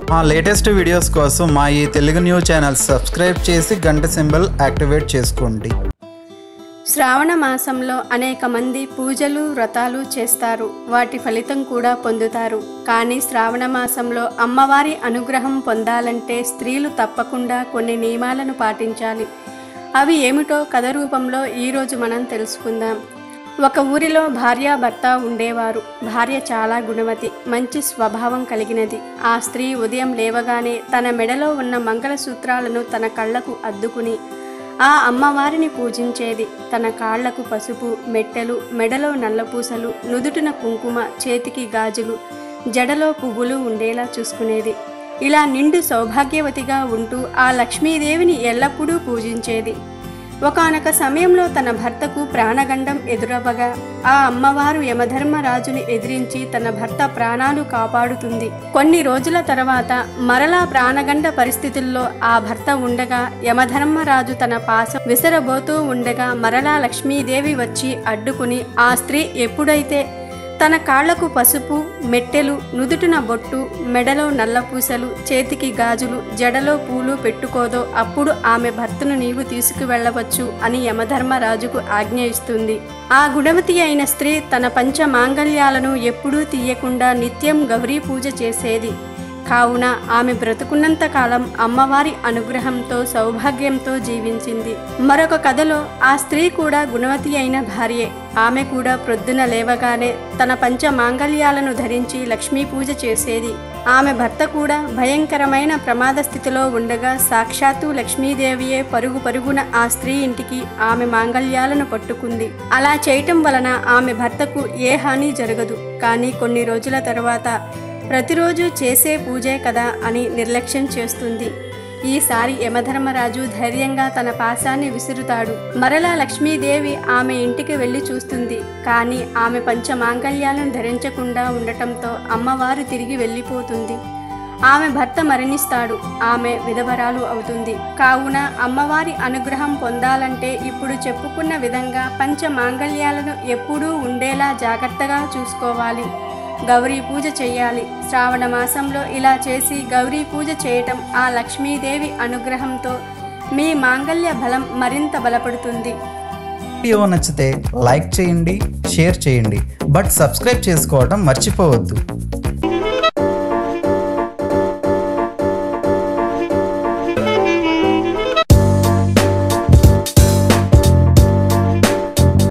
మా latest videos కోసం మా ఈ తెలుగు న్యూస్ ఛానల్ సబ్స్క్రైబ్ చేసి గంట సింబల్ యాక్టివేట్ చేసుకోండి శ్రావణ మాసంలో అనేక మంది పూజలు వ్రతాలు చేస్తారు వాటి ఫలితం కూడా పొందుతారు కానీ శ్రావణ మాసంలో అమ్మవారి అనుగ్రహం పొందాలంటే స్త్రీలు తప్పకుండా కొన్ని నియమాలను పాటించాలి అవి ఏమిటో కథ రూపంలో ఈరోజు మనం తెలుసుకుందాం ఒక ఊరిలో భార్యాభర్త ఉండేవారు భార్య చాలా గుణవతి మంచి స్వభావం కలిగినది ఆ స్త్రీ ఉదయం లేవగానే తన మెడలో ఉన్న మంగళసూత్రాలను తన కళ్ళకు అద్దుకుని ఆ అమ్మవారిని పూజించేది తన కాళ్లకు పసుపు మెట్టెలు మెడలో నల్లపూసలు నుదుటిన కుంకుమ చేతికి గాజులు జడలో పువ్వులు ఉండేలా చూసుకునేది ఇలా నిండు సౌభాగ్యవతిగా ఉంటూ ఆ లక్ష్మీదేవిని ఎల్లప్పుడూ పూజించేది ఒకానొక సమయంలో తన భర్తకు ప్రాణగండం ఎదురవ్వగా ఆ అమ్మవారు యమధర్మరాజుని ఎదిరించి తన భర్త ప్రాణాలు కాపాడుతుంది కొన్ని రోజుల తర్వాత మరలా ప్రాణగండ పరిస్థితుల్లో ఆ భర్త ఉండగా యమధర్మరాజు తన పాసం విసరబోతూ ఉండగా మరలా లక్ష్మీదేవి వచ్చి అడ్డుకుని ఆ స్త్రీ ఎప్పుడైతే తన కాళ్లకు పసుపు మెట్టెలు నుదుటిన బొట్టు మెడలో నల్లపూసలు చేతికి గాజులు జడలో పూలు పెట్టుకోదో అప్పుడు ఆమె భర్తను నీవు తీసుకువెళ్ళవచ్చు అని యమధర్మరాజుకు ఆజ్ఞ ఇస్తుంది ఆ గుణవతి అయిన స్త్రీ తన పంచ మాంగళ్యాలను ఎప్పుడూ తీయకుండా నిత్యం గౌరీ పూజ చేసేది కావున ఆమె బ్రతుకున్నంత కాలం అమ్మవారి అనుగ్రహంతో సౌభాగ్యంతో జీవించింది మరొక కథలో ఆ స్త్రీ కూడా గుణవతి అయిన భార్యే ఆమె కూడా ప్రొద్దున లేవగానే తన పంచ మాంగళ్యాలను ధరించి లక్ష్మీ పూజ చేసేది ఆమె భర్త కూడా భయంకరమైన ప్రమాద స్థితిలో ఉండగా సాక్షాత్తు లక్ష్మీదేవియే పరుగు పరుగున ఆ స్త్రీ ఇంటికి ఆమె మాంగళ్యాలను పట్టుకుంది అలా చేయటం వలన ఆమె భర్తకు ఏ హాని జరగదు కానీ కొన్ని రోజుల తర్వాత ప్రతిరోజు చేసే పూజే కదా అని నిర్లక్ష్యం చేస్తుంది ఈసారి యమధర్మరాజు ధైర్యంగా తన పాశాన్ని విసురుతాడు మరలా లక్ష్మీదేవి ఆమె ఇంటికి వెళ్ళి చూస్తుంది కానీ ఆమె పంచమాంగళ్యాలను ధరించకుండా ఉండటంతో అమ్మవారు తిరిగి వెళ్ళిపోతుంది ఆమె భర్త మరణిస్తాడు ఆమె విధవరాలు అవుతుంది కావున అమ్మవారి అనుగ్రహం పొందాలంటే ఇప్పుడు చెప్పుకున్న విధంగా పంచ మాంగళ్యాలను ఎప్పుడూ ఉండేలా జాగ్రత్తగా చూసుకోవాలి గౌరీ పూజ చేయాలి శ్రావణ మాసంలో ఇలా చేసి గౌరీ పూజ చేయటం ఆ లక్ష్మీదేవి అనుగ్రహంతో మీ మాంగళ్య బలం మరింత బలపడుతుంది వీడియో నచ్చితే లైక్ చేయండి షేర్ చేయండి బట్ సబ్స్క్రైబ్ చేసుకోవడం మర్చిపోవద్దు